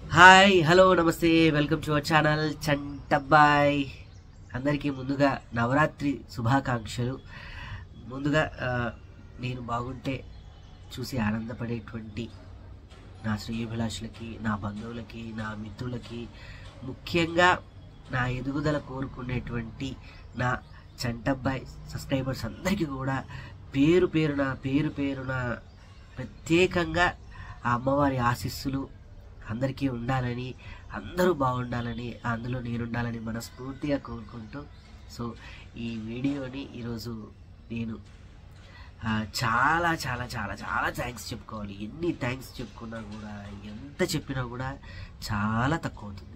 Hi hello నమస్తే welcome to our channel Chantabbai అందరికీ ముందుగా నవరాత్రి శుభాకాంక్షలు ముందుగా ఆ, నేను బాగుంటే చూసి ఆనందపడేటువంటి నా శ్రేయభిలాషులకి నా బంధువులకి నా మిత్రులకి ముఖ్యంగా నా ఎదుగుదల కోరుకునేటువంటి నా చంటబ్బాయ్ సబ్స్క్రైబర్స్ అందరికీ కూడా పేరు పేరున పేరు పేరున ప్రత్యేకంగా ఆ అమ్మవారి ఆశీస్సులు అందరికీ ఉండాలని అందరూ బాగుండాలని అందులో నేనుండాలని మనస్ఫూర్తిగా కోరుకుంటూ సో ఈ వీడియోని ఈరోజు నేను ఆ, చాలా చాలా చాలా చాలా థ్యాంక్స్ చెప్పుకోవాలి ఎన్ని థ్యాంక్స్ చెప్పుకున్నా కూడా ఎంత చెప్పినా కూడా చాలా తక్కువ అవుతుంది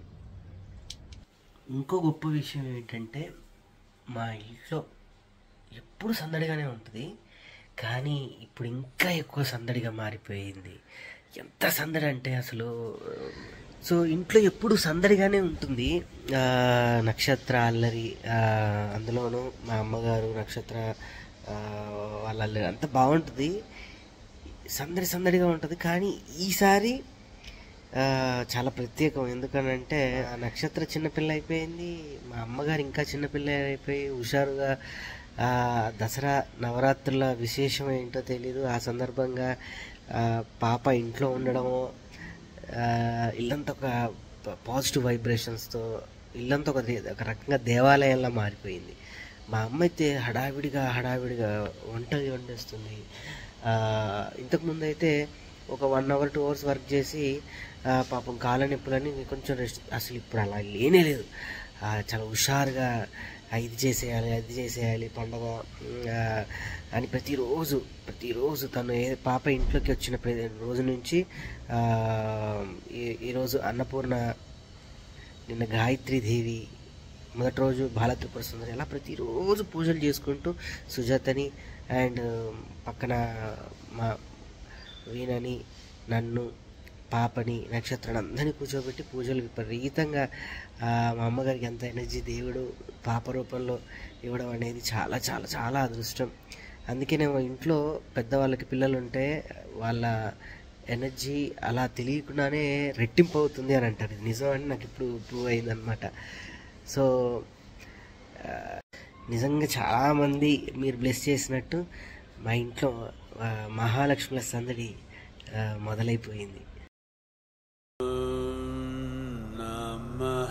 ఇంకో గొప్ప విషయం ఏంటంటే మా ఇంట్లో ఎప్పుడు సందడిగానే ఉంటుంది కానీ ఇప్పుడు ఇంకా ఎక్కువ సందడిగా మారిపోయింది ఎంత సందడి అంటే అసలు సో ఇంట్లో ఎప్పుడు సందడిగానే ఉంటుంది ఆ, నక్షత్ర అల్లరి ఆ, అందులోనూ మా అమ్మగారు నక్షత్ర ఆ, వాళ్ళ అల్లరి అంత బాగుంటుంది సందడి సందడిగా ఉంటుంది కానీ ఈసారి ఆ, చాలా ప్రత్యేకం ఎందుకనంటే ఆ నక్షత్ర చిన్నపిల్ల అయిపోయింది మా అమ్మగారు ఇంకా చిన్నపిల్ల అయిపోయి హుషారుగా ఆ, దసరా నవరాత్రుల విశేషం ఏంటో తెలీదు ఆ సందర్భంగా ఆ, పాప ఇంట్లో ఉండడము ఆ, ఇల్లంతా ఒక పాజిటివ్ వైబ్రేషన్స్తో ఇల్లంతా ఒక దే- ఒక రకంగా దేవాలయంలా మారిపోయింది మా అమ్మ అయితే హడావిడిగా హడావిడిగా వంట వండేస్తుంది ఆ, ఇంతకుముందు అయితే ఒక one hour two hours work చేసి ఆ, పాపం కాళ్ళ నొప్పులని కొంచెం రెస్ట్ అసలు ఇప్పుడు అలా లేనే లేదు ఆ, చాలా హుషారుగా ఆ, ఇది చేసేయాలి అది చేసేయాలి పండగ ఆ, అని ప్రతిరోజు ప్రతిరోజు తను ఏ పాప ఇంట్లోకి వచ్చిన ప్రతి రోజు నుంచి ఆ, ఈ- ఈరోజు అన్నపూర్ణ నిన్న గాయత్రి దేవి మొదటి రోజు బాలత్రిపుర సుందరి అలా ప్రతిరోజు పూజలు చేసుకుంటూ సుజాతని అండ్ పక్కన మా వీణని నన్ను పాపని నక్షత్రాన్ని అందరినీ కూర్చోబెట్టి పూజలు విపరీతంగా ఆ, మా అమ్మగారికి ఎంత ఎనర్జీ దేవుడు పాప రూపంలో ఇవ్వడం అనేది చాలా చాలా చాలా అదృష్టం అందుకనే మా ఇంట్లో పెద్దవాళ్ళకి పిల్లలు ఉంటే వాళ్ళ ఎనర్జీ అలా తెలియకుండానే రెట్టింపు అవుతుంది అని అంటారు ఇది నిజం అని నాకు ఇప్పుడు ప్రూవ్ అయిందనమాట సో ఆ, నిజంగా చాలామంది మీరు బ్లెస్ చేసినట్టు మా ఇంట్లో ఆ, మహాలక్ష్ముల సందడి ఆ, మొదలైపోయింది नमः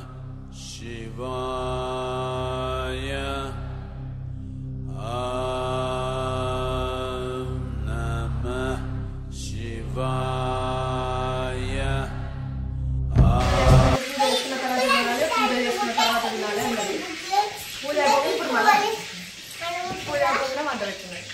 शिवाय ॐ नमः शिवाय చేసుకున్న తర్వాత తినాలి పూజ చేసుకున్న తర్వాత తినాలి అన్నది పూజ అయిపోయి ఇప్పుడు మళ్ళీ పూజ అయిపోయినా వంట పెట్టుకున్నాయి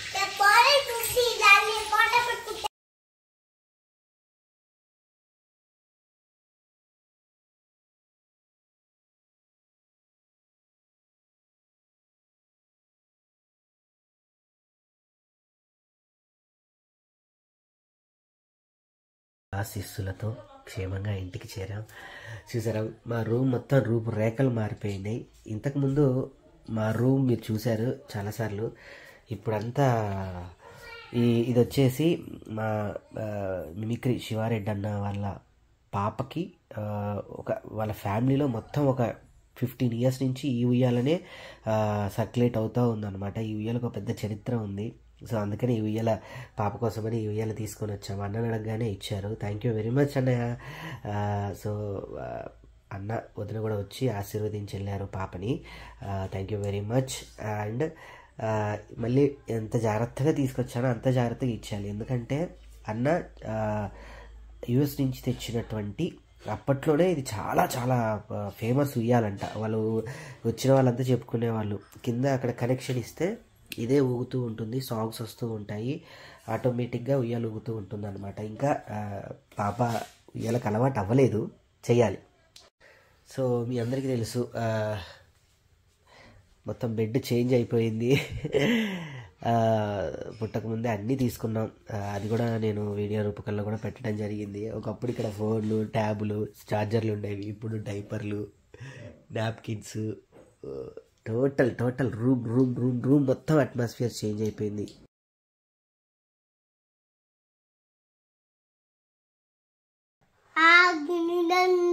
ఆశీస్సులతో క్షేమంగా ఇంటికి చేరాం చూసారా మా రూమ్ మొత్తం రూపు రేఖలు మారిపోయినాయి ఇంతకుముందు మా రూమ్ మీరు చూశారు చాలాసార్లు ఇప్పుడంతా ఈ ఇది వచ్చేసి మా ఆ, మిమిక్రీ శివారెడ్డి అన్న వాళ్ళ పాపకి ఆ, ఒక వాళ్ళ ఫ్యామిలీలో మొత్తం ఒక ఫిఫ్టీన్ ఇయర్స్ నుంచి ఈ ఉయ్యాలనే సర్క్యులేట్ అవుతూ ఉందన్నమాట ఈ ఉయ్యాలకు ఒక పెద్ద చరిత్ర ఉంది సో అందుకని ఈ ఉయ్యాల పాప కోసమని ఈ ఉయ్యాల తీసుకొని వచ్చాము అన్న అడగగానే ఇచ్చారు థ్యాంక్ యూ వెరీ మచ్ అన్నయ్య ఆ, సో ఆ, అన్న వదిన కూడా వచ్చి ఆశీర్వదించి వెళ్ళారు పాపని thank you very much and మళ్ళీ ఎంత జాగ్రత్తగా తీసుకొచ్చానో అంత జాగ్రత్తగా ఇచ్చాలి ఎందుకంటే అన్న యుఎస్ నుంచి తెచ్చినటువంటి అప్పట్లోనే ఇది చాలా చాలా ఫేమస్ ఉయ్యాలంట వాళ్ళు వచ్చిన వాళ్ళంతా చెప్పుకునేవాళ్ళు కింద అక్కడ కనెక్షన్ ఇస్తే ఇదే ఊగుతూ ఉంటుంది సాంగ్స్ వస్తూ ఉంటాయి ఆటోమేటిక్గా ఉయ్యాలు ఊగుతూ ఉంటుంది అనమాట ఇంకా ఆ, పాప ఉయ్యాలకు అలవాటు అవ్వలేదు చెయ్యాలి సో మీ అందరికీ తెలుసు ఆ, మొత్తం బెడ్ చేంజ్ అయిపోయింది ఆ, పుట్టకముందే అన్నీ తీసుకున్నాం ఆ, అది కూడా నేను వీడియో రూపకంలో కూడా పెట్టడం జరిగింది ఒకప్పుడు ఇక్కడ ఫోన్లు ట్యాబులు చార్జర్లు ఉండేవి ఇప్పుడు డైపర్లు napkins total total room room room room మొత్తం అట్మాస్ఫియర్ చేంజ్ అయిపోయింది ఆగ్నిదండ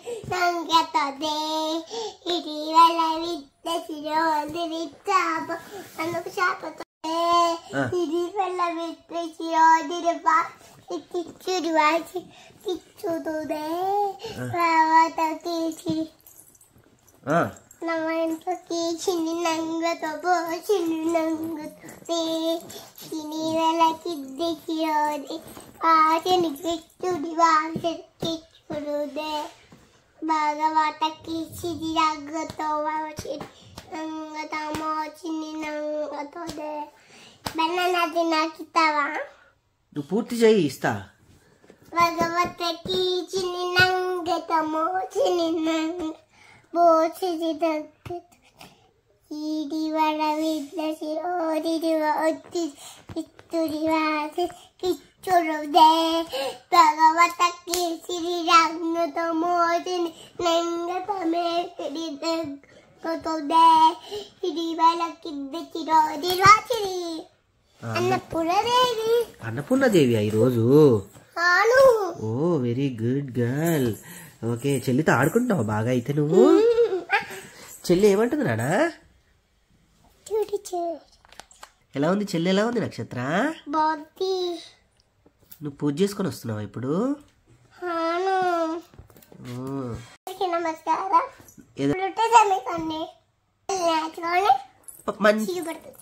ನಂಗತ್ತದೆ ಇಡೀವಲ ವಿದ್ದ ಶಿರೋದಿರಿ ಚಾಪ ನನಗೆ ಶಾಪತ್ತದೆ ಹಾ. ಇಡೀವಲ ವಿದ್ದ ಶಿರೋದಿರಿ ಬಾ ಕಿಚ್ಚುಡಿ ವಾಸಿ ಕಿಚ್ಚುದುದೆ ಪರ್ವತ ಕೀಚಿರಿ ఆ, ನಮ್ಮ ಇಂಟ್లోకి చిన్ని నంగతో పో చిన్ని నంగుతుంది చిన్ని వెళ్ళకిద్ది చిరోది ఆశని కిచ్చుడి వాసకి చుడుదే భగవతకి చిది రంగతో వచ్చి నంగతమో చిన్ని నంగతోదే బెన్నది నాకిస్తావా నువ్వు పూర్తి చేయి ఇస్తా భగవతకి చిన్ని నంగతమో చిన్ని నంగ బోచిది దగ్గ ఈడి వడ విద్య శిరోడి వచ్చి కిచ్చుడి వాసి కిచ్చుడుదే భగవతకి సిరి రంగుతో మోసిని నంగతమే సిరి దగ్గుతుందే ఇది వాళ్ళకిద్ద చిరోడి వాసిరి ఆ, అన్నపురదేవి అన్నపూర్ణదేవి ఈరోజు ఆను oh very good girl okay చెల్లితో ఆడుకుంటున్నావు బాగా అయితే నువ్వు చెల్లి ఏమంటుంది నానా చూడు చూడు ఎలా ఉంది చెల్లి ఎలా ఉంది నక్షత్ర బాబీ నువ్వు పూజ చేసుకొని వస్తున్నావా ఇప్పుడు ఆను ఓ, అందరికీ నమస్కారం ఏదో ఇప్పుడు సమీపండి నేర్చుకొని మంచి సిగ్గుపడుతుంది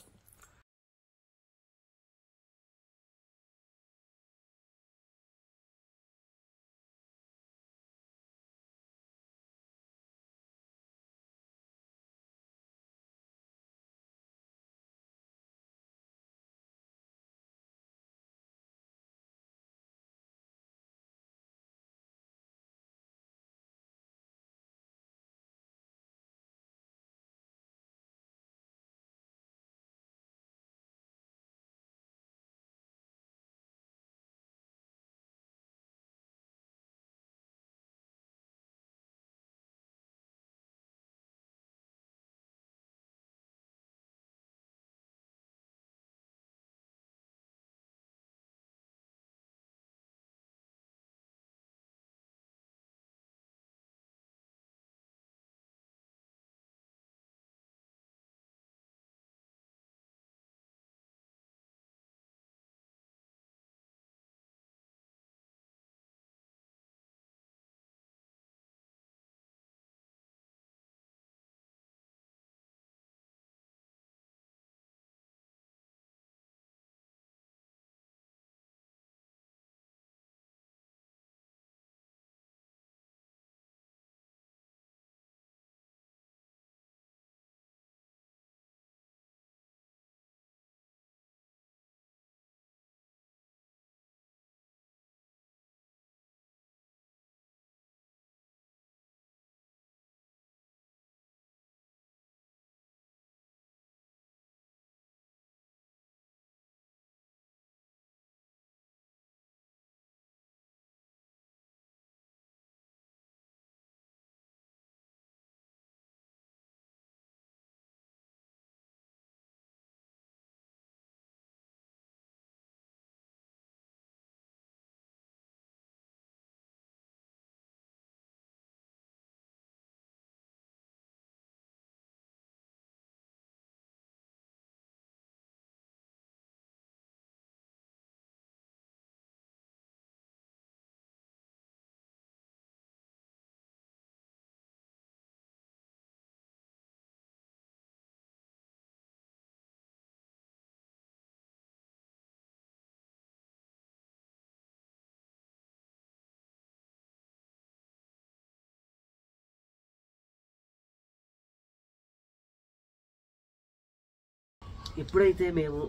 ఎప్పుడైతే మేము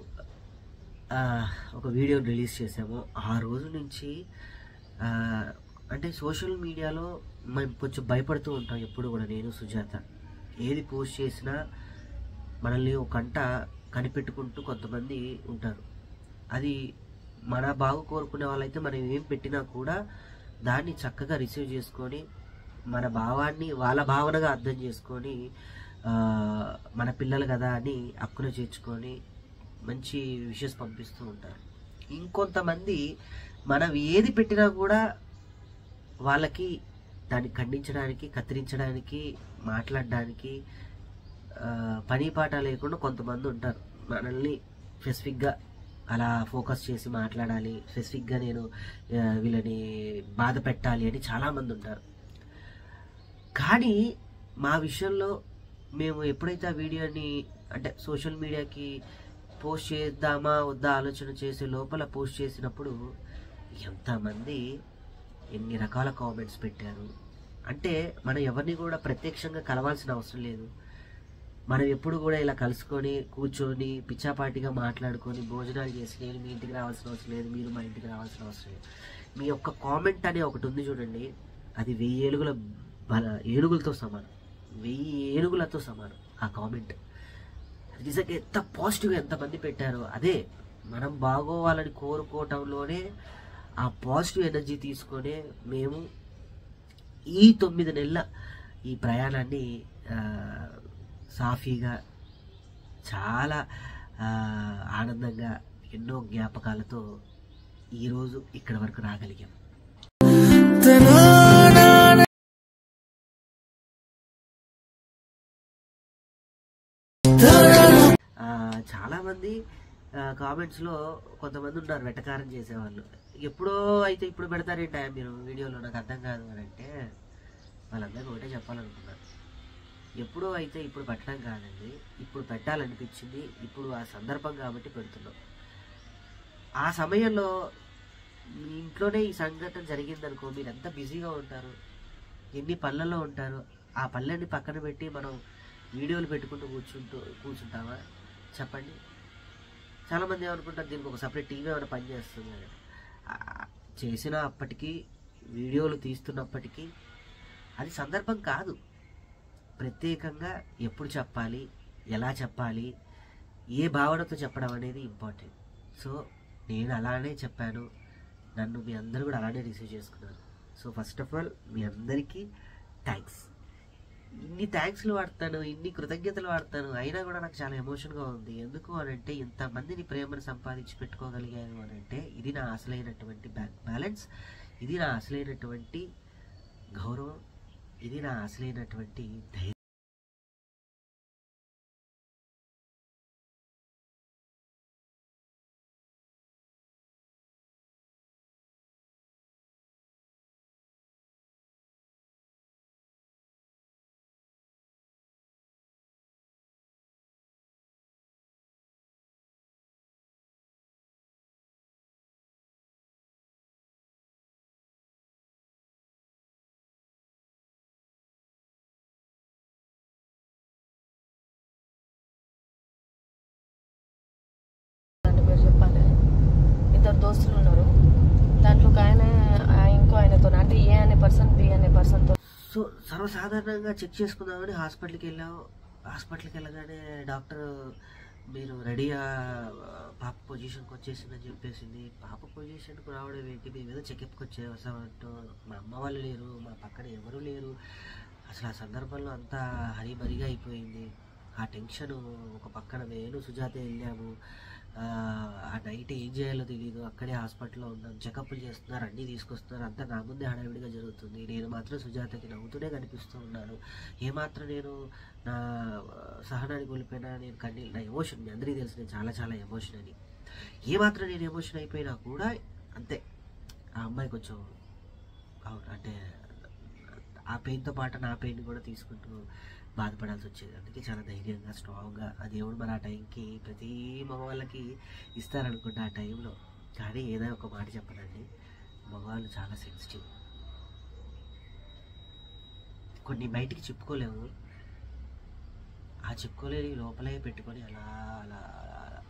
ఆ, ఒక వీడియోని రిలీజ్ చేసామో ఆ రోజు నుంచి ఆ, అంటే సోషల్ మీడియాలో మేము కొంచెం భయపడుతూ ఉంటాం ఎప్పుడు కూడా నేను సుజాత ఏది పోస్ట్ చేసినా మనల్ని ఒక కంట కనిపెట్టుకుంటూ కొంతమంది ఉంటారు అది మన బాగు కోరుకునే వాళ్ళైతే మనం ఏం పెట్టినా కూడా దాన్ని చక్కగా రిసీవ్ చేసుకొని మన భావాన్ని వాళ్ళ భావనగా అర్థం చేసుకొని ఆ, మన పిల్లలు కదా అని అక్కున చేర్చుకొని మంచి విషయస్ పంపిస్తూ ఉంటారు ఇంకొంతమంది మనం ఏది పెట్టినా కూడా వాళ్ళకి దాన్ని ఖండించడానికి కత్తిరించడానికి మాట్లాడడానికి ఆ, పని పాట లేకుండా కొంతమంది ఉంటారు మనల్ని స్పెసిఫిక్గా అలా ఫోకస్ చేసి మాట్లాడాలి స్పెసిఫిక్గా నేను ఆ, వీళ్ళని బాధ పెట్టాలి అని చాలామంది ఉంటారు కానీ మా విషయంలో మేము ఎప్పుడైతే ఆ వీడియోని అంటే సోషల్ మీడియాకి పోస్ట్ చేద్దామా వద్దా ఆలోచన చేసే లోపల పోస్ట్ చేసినప్పుడు ఎంతమంది ఎన్ని రకాల కామెంట్స్ పెట్టారు అంటే మనం ఎవరిని కూడా ప్రత్యక్షంగా కలవాల్సిన అవసరం లేదు మనం ఎప్పుడు కూడా ఇలా కలుసుకొని కూర్చొని పిచ్చాపాటిగా మాట్లాడుకొని భోజనాలు చేసి నేను మీ ఇంటికి రావాల్సిన అవసరం లేదు మీరు మా ఇంటికి రావాల్సిన అవసరం లేదు మీ యొక్క కామెంట్ అనే ఒకటి ఉంది చూడండి అది వెయ్యి ఏనుగుల బల ఏనుగులతో సమానం వెయ్యి ఏనుగులతో సమానం ఆ కామెంట్ నిజంగా ఎంత పాజిటివ్గా ఎంతమంది పెట్టారో అదే మనం బాగోవాలని కోరుకోవటంలోనే ఆ పాజిటివ్ ఎనర్జీ తీసుకొని మేము ఈ తొమ్మిది నెలల ఈ ప్రయాణాన్ని ఆ, సాఫీగా చాలా ఆ, ఆనందంగా ఎన్నో జ్ఞాపకాలతో ఈరోజు ఇక్కడ వరకు రాగలిగాం ఆ, చాలా మంది కామెంట్స్ లో కొంతమంది ఉన్నారు వెటకారం చేసేవాళ్ళు ఎప్పుడో అయితే ఇప్పుడు పెడతారేంటా మీరు వీడియోలో నాకు అర్థం కాదు అని అంటే వాళ్ళందరికీ ఒకటే చెప్పాలనుకున్నాను ఎప్పుడో అయితే ఇప్పుడు పెట్టడం కాదండి ఇప్పుడు పెట్టాలనిపించింది ఇప్పుడు ఆ సందర్భం కాబట్టి పెడుతున్నాం ఆ సమయంలో మీ ఇంట్లోనే ఈ సంఘటన జరిగిందనుకో మీరు ఎంత బిజీగా ఉంటారు ఎన్ని పనులలో ఉంటారు ఆ పనులన్నీ పక్కన పెట్టి మనం వీడియోలు పెట్టుకుంటూ కూర్చుంటూ కూర్చుంటామా చెప్పండి చాలామంది ఏమనుకుంటారు దీనికి ఒక సపరేట్ టీవీ ఏమైనా పనిచేస్తుంది అని ఆ, చేసిన అప్పటికి వీడియోలు తీస్తున్నప్పటికీ అది సందర్భం కాదు ప్రత్యేకంగా ఎప్పుడు చెప్పాలి ఎలా చెప్పాలి ఏ భావనతో చెప్పడం అనేది ఇంపార్టెంట్ సో నేను అలానే చెప్పాను నన్ను మీ అందరూ కూడా అలానే రిసీవ్ చేసుకున్నారు సో ఫస్ట్ ఆఫ్ ఆల్ మీ అందరికీ థ్యాంక్స్ ఇన్ని థ్యాంక్స్లు వాడతాను ఇన్ని కృతజ్ఞతలు వాడతాను అయినా కూడా నాకు చాలా ఎమోషన్గా ఉంది ఎందుకు అని అంటే ఇంతమందిని ప్రేమను సంపాదించి పెట్టుకోగలిగాను అని అంటే ఇది నా అసలైనటువంటి బ్యాంక్ బ్యాలెన్స్ ఇది నా అసలైనటువంటి గౌరవం ఇది నా అసలైనటువంటి ధైర్యం దాని పేరు చెప్పాలి ఇద్దరు దోస్తులు ఉన్నారు దాంట్లో ఒక ఆయన ఆ ఇంకో ఆయనతో అంటే ఏ అనే పర్సన్ బి అనే పర్సన్తో సో సర్వసాధారణంగా చెక్ చేసుకుందామని హాస్పిటల్కి వెళ్ళాం హాస్పిటల్కి వెళ్ళగానే డాక్టర్ మీరు రెడీగా పాప పొజిషన్కి వచ్చేసిందని చెప్పేసింది పాప పొజిషన్కి రావడం ఏంటి మేము ఏదో చెకప్కి వచ్చే వస్తామంటూ మా అమ్మ వాళ్ళు లేరు మా పక్కన ఎవరు లేరు అసలు ఆ సందర్భంలో అంతా హరిబరిగా అయిపోయింది ఆ టెన్షన్ ఒక పక్కన నేను సుజాత వెళ్ళాము ఆ ఆ నైట్ ఏం చేయాలో తెలియదు అక్కడే హాస్పిటల్లో ఉన్నాం చెకప్లు చేస్తున్నారు అన్నీ తీసుకొస్తున్నారు అంతా నా ముందే హడావిడిగా జరుగుతుంది నేను మాత్రం సుజాతకి నవ్వుతూనే కనిపిస్తూ ఉన్నాను ఏమాత్రం నేను నా సహనాన్ని కోల్పోయినా నేను కన్నీ నా ఎమోషన్ మీ అందరికీ తెలుసు నేను చాలా చాలా ఎమోషన్ అని ఏమాత్రం నేను ఎమోషన్ అయిపోయినా కూడా అంతే ఆ అమ్మాయి కొంచెం అవును అంటే ఆ పెయిన్తో పాటు నా పెయిన్ కూడా తీసుకుంటూ బాధపడాల్సి వచ్చేది అందుకే చాలా ధైర్యంగా స్ట్రాంగ్గా ఆ దేవుడు మరి ఆ టైంకి ప్రతి మగవాళ్ళకి ఇస్తారనుకుంటా ఆ టైంలో కానీ ఏదో ఒక మాట చెప్పనండి మగవాళ్ళు చాలా సెన్సిటివ్ కొన్ని బయటికి చెప్పుకోలేము ఆ చెప్పుకోలేని లోపలే పెట్టుకొని అలా అలా అలా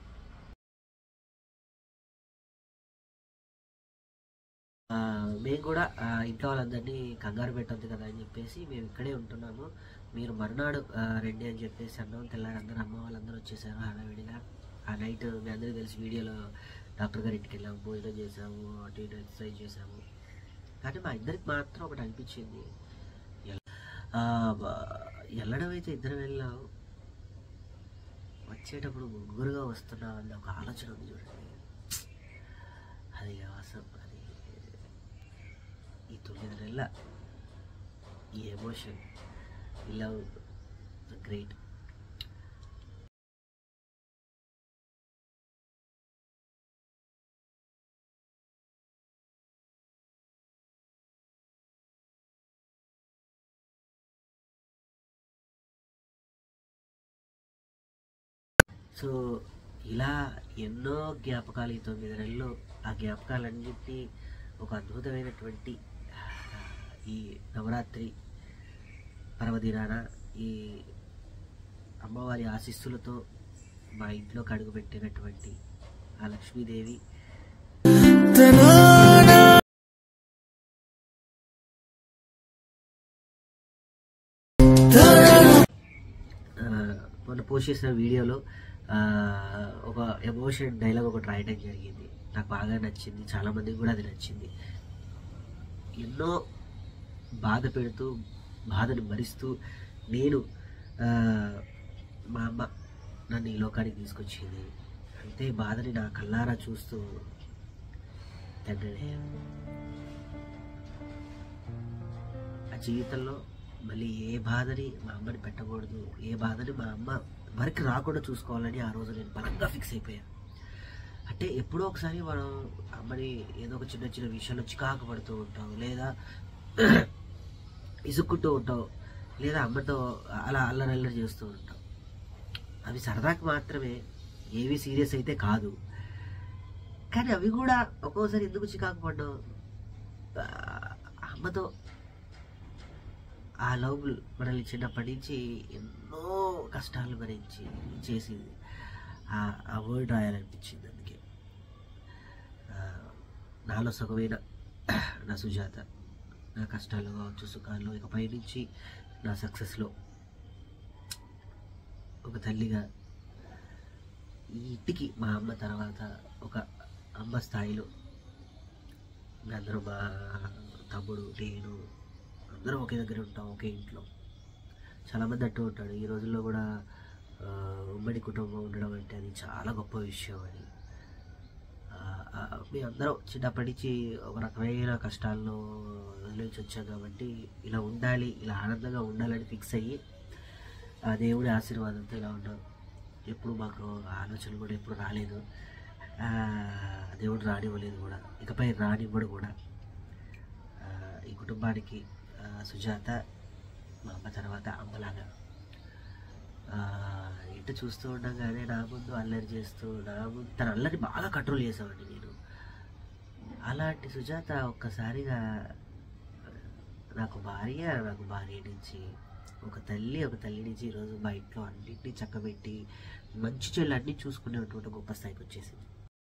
ఆ, మేము కూడా ఆ, ఇంట్లో వాళ్ళందరినీ కంగారు పెట్టొద్దు కదా అని చెప్పేసి మేము ఇక్కడే ఉంటున్నాము మీరు మరునాడు ఆ, రండి అని చెప్పేసి అన్నం తెల్లారి అందరూ అమ్మ వాళ్ళందరూ వచ్చేసారు హడావిడిగా ఆ నైట్ మీ అందరికీ తెలిసి వీడియోలో డాక్టర్ గారి ఇంటికి వెళ్ళాము భోజనం చేసాము అటు ఇటు ఎక్సర్సైజ్ చేసాము కానీ మా ఇద్దరికి మాత్రం ఒకటి అనిపించింది ఎల్- ఆ, బ- వెళ్ళడం అయితే ఇద్దరం వెళ్ళాం వచ్చేటప్పుడు ముగ్గురుగా వస్తున్నాం అన్న ఒక ఆలోచన ఉంది చూడండి అది అవసరం అది ఈ తొమ్మిది నెలల ఈ ఎమోషన్ ఈ లవ్ గ్రేట్ సో ఇలా ఎన్నో జ్ఞాపకాలు ఈ తొమ్మిది నెలలు ఆ జ్ఞాపకాలన్నింటినీ ఒక అద్భుతమైనటువంటి ఆ, ఈ నవరాత్రి పర్వదినాన ఈ అమ్మవారి ఆశీస్సులతో మా ఇంట్లోకి అడుగుపెట్టినటువంటి ఆ లక్ష్మీదేవి ఆ, మొన్న పోస్ట్ చేసిన వీడియోలో ఆ, ఒక ఎమోషన్ డైలాగ్ ఒకటి రాయడం జరిగింది నాకు బాగా నచ్చింది చాలా మందికి కూడా అది నచ్చింది ఎన్నో బాధ పెడుతూ బాధను భరిస్తూ నేను ఆ, మా అమ్మ నన్ను ఈ లోకానికి తీసుకొచ్చింది అంతే బాధని నా కల్లారా చూస్తూ తండ్రి ఆ జీవితంలో మళ్ళీ ఏ బాధని మా అమ్మని పెట్టకూడదు ఏ బాధని మా అమ్మ వరకు రాకుండా చూసుకోవాలని ఆ రోజు నేను బలంగా ఫిక్స్ అయిపోయాను అంటే ఎప్పుడో ఒకసారి మనం అమ్మని ఏదో ఒక చిన్న చిన్న విషయాల్లో చికాకు పడుతూ ఉంటాం లేదా ఇసుక్కుంటూ ఉంటాం లేదా అమ్మతో అలా అల్లరల్లరి చేస్తూ ఉంటాం అవి సరదాకి మాత్రమే ఏవి సీరియస్ అయితే కాదు కానీ అవి కూడా ఒక్కోసారి ఎందుకు చికాకు పడ్డాం ఆ, అమ్మతో ఆ లవ్ మనల్ని చిన్నప్పటి నుంచి ఎన్నో కష్టాలు భరించి చేసి ఆ- ఆ వర్డ్ రాయాలనిపించింది అందుకే ఆ, నాలో సగమైన నా సుజాత నా కష్టాలు కావచ్చు సుఖాలు ఇక పైనుంచి నా సక్సెస్లో ఒక తల్లిగా ఈ ఇంటికి మా అమ్మ తర్వాత ఒక అమ్మ స్థాయిలో అందరూ మా తమ్ముడు నేను అందరం ఒకే దగ్గర ఉంటాం ఒకే ఇంట్లో చాలామంది అంటూ ఉంటాడు ఈ రోజుల్లో కూడా ఆ, ఉమ్మడి కుటుంబం ఉండడం అంటే అది చాలా గొప్ప విషయం అని ఆ, ఆ, మీ అందరం చిన్నప్పటి నుంచి ఒక రకమైన కష్టాల్లో నుంచి వచ్చాం కాబట్టి ఇలా ఉండాలి ఇలా ఆనందంగా ఉండాలని ఫిక్స్ అయ్యి ఆ దేవుడి ఆశీర్వాదంతో ఇలా ఉన్నాం ఎప్పుడు మాకు ఆలోచనలు కూడా ఎప్పుడు రాలేదు ఆ, దేవుడు రానివ్వలేదు కూడా ఇకపై రానివ్వడు కూడా ఆ, ఈ కుటుంబానికి ఆ, సుజాత మా అమ్మ తర్వాత అమ్మలాగా ఆ, ఇంట చూస్తూ ఉండగానే నా ముందు అల్లరి చేస్తూ నా ముందు తన అల్లరి బాగా కంట్రోల్ చేసామండి నేను అలాంటి సుజాత ఒక్కసారిగా నాకు భార్య నాకు భార్య నుంచి ఒక తల్లి ఒక తల్లి నుంచి ఈరోజు మా ఇంట్లో అన్నింటినీ చక్కబెట్టి మంచి చెల్లు అన్నీ చూసుకునేటువంటి గొప్ప స్థాయికి వచ్చేసింది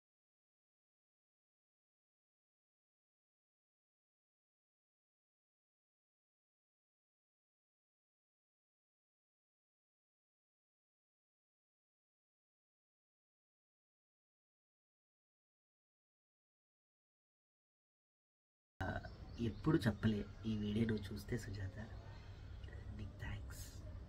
ఎప్పుడు చెప్పలే ఈ వీడియో నువ్వు చూస్తే సుజాత నీకు థ్యాంక్స్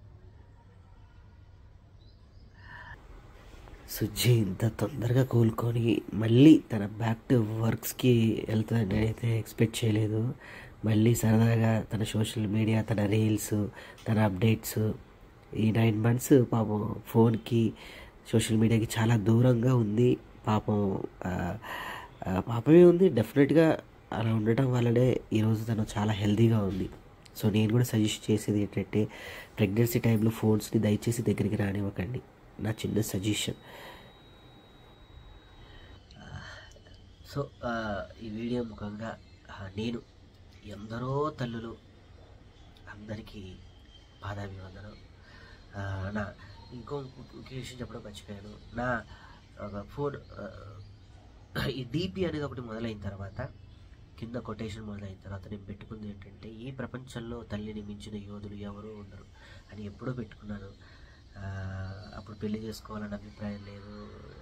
సుజ్జి ఇంత తొందరగా కోలుకొని మళ్ళీ తన బ్యాక్ టు వర్క్స్కి వెళ్తుందని నేనైతే ఎక్స్పెక్ట్ చేయలేదు మళ్ళీ సరదాగా తన సోషల్ మీడియా తన రీల్స్ తన అప్డేట్స్ ఈ నైన్ మంత్స్ పాపం ఫోన్కి సోషల్ మీడియాకి చాలా దూరంగా ఉంది పాపం ఆ, ఆ, పాపమే ఉంది డెఫినెట్గా అలా ఉండటం వల్లనే ఈరోజు తను చాలా హెల్తీగా ఉంది సో నేను కూడా సజెస్ట్ చేసేది ఏంటంటే ప్రెగ్నెన్సీ టైంలో ఫోన్స్ని దయచేసి దగ్గరికి రానివ్వకండి నా చిన్న సజెషన్ సో ఈ వీడియో ముఖంగా ఆ, నేను ఎందరో తల్లులు అందరికీ పాదాభివందనం ఆ, నా ఇంకో ఇంకో విషయం చెప్పడం మర్చిపోయాను నా ఒక ఫోన్ ఆ, ఈ డిపి అనేది ఒకటి మొదలైన తర్వాత కింద కొటేషన్ మొదలైన తర్వాత నేను పెట్టుకుంది ఏంటంటే ఈ ప్రపంచంలో తల్లిని మించిన యోధులు ఎవరూ ఉండరు అని ఎప్పుడో పెట్టుకున్నాను ఆ, అప్పుడు పెళ్లి చేసుకోవాలన్న అభిప్రాయం లేదు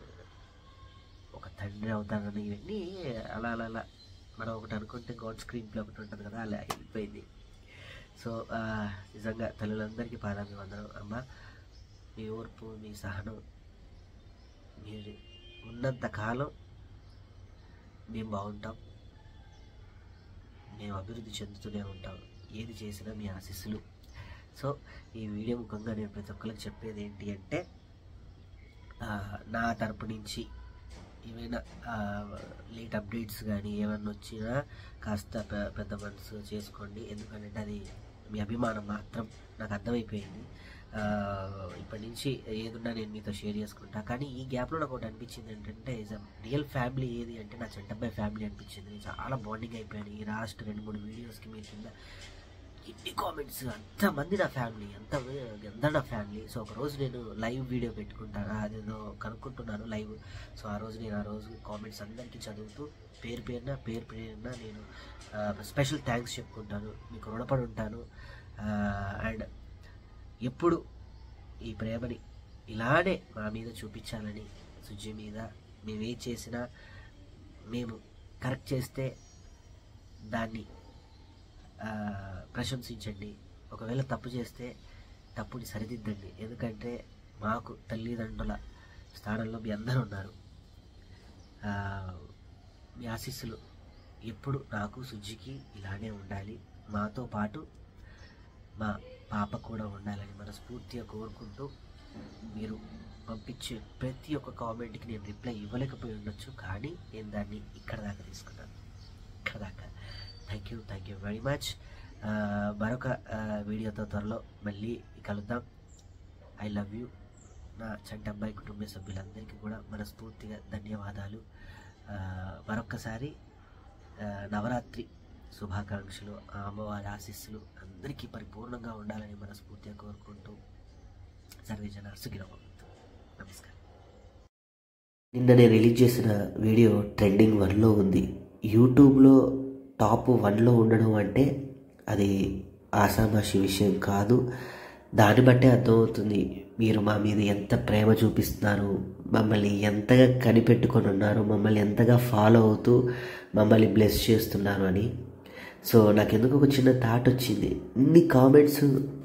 ఒక తండ్రి అవుతానని ఇవన్నీ అలా అలా అలా మనం ఒకటి అనుకుంటే గాడ్ స్క్రీన్ ప్లే ఒకటి ఉంటుంది కదా అలా అయిపోయింది సో ఆ, నిజంగా తల్లులందరికీ పాదాభివందనం అమ్మ మీ ఓర్పు మీ సహనం మీరు ఉన్నంత కాలం మేము బాగుంటాం మేము అభివృద్ధి చెందుతూనే ఉంటాం ఏది చేసినా మీ ఆశీస్సులు సో ఈ వీడియో ముఖంగా నేను ప్రతి ఒక్కరికి చెప్పేది ఏంటి అంటే ఆ, నా తరపు నుంచి ఏమైనా లేట్ అప్డేట్స్ కానీ ఏమన్నా వచ్చినా కాస్త పె- పెద్ద మనసు చేసుకోండి ఎందుకంటే అది మీ అభిమానం మాత్రం నాకు అర్థమైపోయింది ఆ, ఇప్పటి నుంచి ఏదున్నా నేను మీతో షేర్ చేసుకుంటా కానీ ఈ గ్యాప్లో నాకు ఒకటి అనిపించింది ఏంటంటే రియల్ ఫ్యామిలీ ఏది అంటే నా చెంటబ్బాయి ఫ్యామిలీ అనిపించింది నేను చాలా బాండింగ్ అయిపోయాను ఈ లాస్ట్ రెండు మూడు వీడియోస్కి మీ కింద ఎన్ని కామెంట్స్ అంతమంది నా ఫ్యామిలీ అంత అందరు నా ఫ్యామిలీ సో ఒక రోజు నేను లైవ్ వీడియో పెట్టుకుంటాను అదేదో కనుక్కుంటున్నాను లైవ్ సో ఆ రోజు నేను ఆ రోజు కామెంట్స్ అందరికీ చదువుతూ పేరు పేరున పేరు పేరున నేను స్పెషల్ థ్యాంక్స్ చెప్పుకుంటాను మీకు రుణపడి ఉంటాను అండ్ ఎప్పుడు ఈ ప్రేమని ఇలానే మా మీద చూపించాలని సుజ్జి మీద మేము ఏం చేసినా మేము కరెక్ట్ చేస్తే దాన్ని ఆ, ప్రశంసించండి ఒకవేళ తప్పు చేస్తే తప్పుని సరిదిద్దండి ఎందుకంటే మాకు తల్లిదండ్రుల స్థానంలో మీ అందరూ ఉన్నారు ఆ, మీ ఆశీస్సులు ఎప్పుడు నాకు సుజ్జికి ఇలానే ఉండాలి మాతో పాటు మా పాప కూడా ఉండాలని మనస్ఫూర్తిగా కోరుకుంటూ మీరు పంపించే ప్రతి ఒక్క కామెంట్కి నేను రిప్లై ఇవ్వలేకపోయి ఉండొచ్చు కానీ నేను దాన్ని ఇక్కడ దాకా తీసుకున్నాను ఇక్కడ దాకా thank you thank you very much మరొక ఆ, వీడియోతో త్వరలో మళ్ళీ కలుద్దాం ఐ లవ్ యూ నా చంటబ్బాయి కుటుంబ సభ్యులందరికీ కూడా మనస్ఫూర్తిగా ధన్యవాదాలు ఆ, మరొక్కసారి ఆ, నవరాత్రి శుభాకాంక్షలు ఆ అమ్మవారి ఆశీస్సులు అందరికీ పరిపూర్ణంగా ఉండాలని మనస్ఫూర్తిగా కోరుకుంటూ సర్వేజన సుఖినవంతు నమస్కారం నిన్న నేను రిలీజ్ చేసిన వీడియో ట్రెండింగ్ వన్లో ఉంది యూట్యూబ్లో టాప్ వన్లో ఉండడం అంటే అది ఆసామాషి విషయం కాదు దాన్ని బట్టే అర్థమవుతుంది మీరు మా మీద ఎంత ప్రేమ చూపిస్తున్నారు మమ్మల్ని ఎంతగా కనిపెట్టుకొని ఉన్నారు మమ్మల్ని ఎంతగా ఫాలో అవుతూ మమ్మల్ని బ్లెస్ చేస్తున్నారు అని సో నాకెందుకు ఒక చిన్న థాట్ వచ్చింది ఇన్ని కామెంట్స్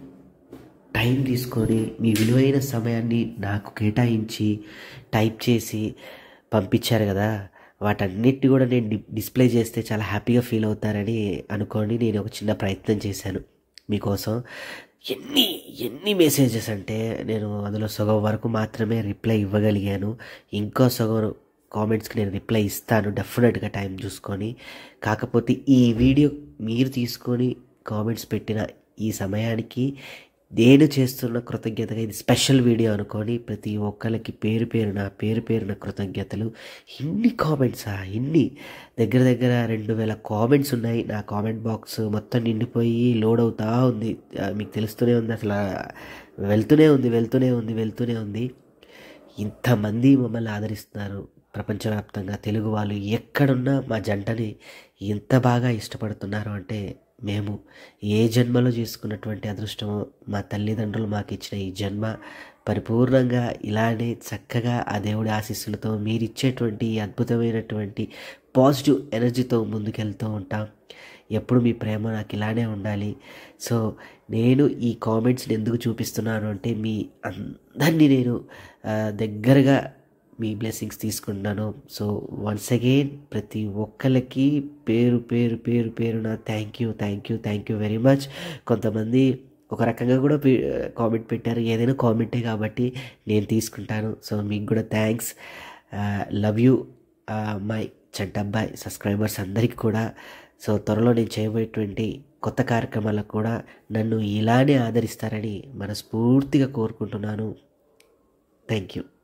టైం తీసుకొని మీ విలువైన సమయాన్ని నాకు కేటాయించి టైప్ చేసి పంపించారు కదా వాటన్నిటి కూడా నేను డి డిస్ప్లే చేస్తే చాలా హ్యాపీగా ఫీల్ అవుతారని అనుకోని నేను ఒక చిన్న ప్రయత్నం చేశాను మీకోసం ఎన్ని ఎన్ని మెసేజెస్ అంటే నేను అందులో సగం వరకు మాత్రమే రిప్లై ఇవ్వగలిగాను ఇంకో సగం కామెంట్స్కి నేను రిప్లై ఇస్తాను డెఫినెట్గా టైం చూసుకొని కాకపోతే ఈ వీడియో మీరు తీసుకొని కామెంట్స్ పెట్టిన ఈ సమయానికి నేను చేస్తున్న కృతజ్ఞతగా ఇది స్పెషల్ వీడియో అనుకొని ప్రతి ఒక్కరికి పేరు పేరున పేరు పేరున కృతజ్ఞతలు ఇన్ని కామెంట్సా ఇన్ని దగ్గర దగ్గర రెండు వేల కామెంట్స్ ఉన్నాయి నా కామెంట్ బాక్స్ మొత్తం నిండిపోయి లోడ్ అవుతా ఉంది ఆ, మీకు తెలుస్తూనే ఉంది అసలు ఆ, వెళ్తూనే ఉంది వెళ్తూనే ఉంది వెళ్తూనే ఉంది ఇంతమంది మమ్మల్ని ఆదరిస్తున్నారు ప్రపంచవ్యాప్తంగా తెలుగు వాళ్ళు ఎక్కడున్నా మా జంటని ఎంత బాగా ఇష్టపడుతున్నారు అంటే మేము ఏ జన్మలో చేసుకున్నటువంటి అదృష్టమో మా తల్లిదండ్రులు మాకు ఇచ్చిన ఈ జన్మ పరిపూర్ణంగా ఇలానే చక్కగా ఆ దేవుడి ఆశీస్సులతో మీరు ఇచ్చేటువంటి ఈ అద్భుతమైనటువంటి పాజిటివ్ ఎనర్జీతో ముందుకెళ్తూ ఉంటాం ఎప్పుడు మీ ప్రేమ నాకు ఇలానే ఉండాలి సో నేను ఈ కామెంట్స్ని ఎందుకు చూపిస్తున్నాను అంటే మీ అందరినీ నేను ఆ, దగ్గరగా మీ బ్లెస్సింగ్స్ తీసుకుంటున్నాను సో వన్స్ అగైన్ ప్రతి ఒక్కరికి పేరు పేరు పేరు పేరున thank you thank you thank you very much కొంతమంది ఒక రకంగా కూడా కామెంట్ పెట్టారు ఏదైనా కామెంటే కాబట్టి నేను తీసుకుంటాను సో మీకు కూడా thanks love you my Chantabbai subscribers అందరికీ కూడా సో త్వరలో నేను చేయబోయేటువంటి కొత్త కార్యక్రమాలకు కూడా నన్ను ఇలానే ఆదరిస్తారని మనస్ఫూర్తిగా కోరుకుంటున్నాను థ్యాంక్ యూ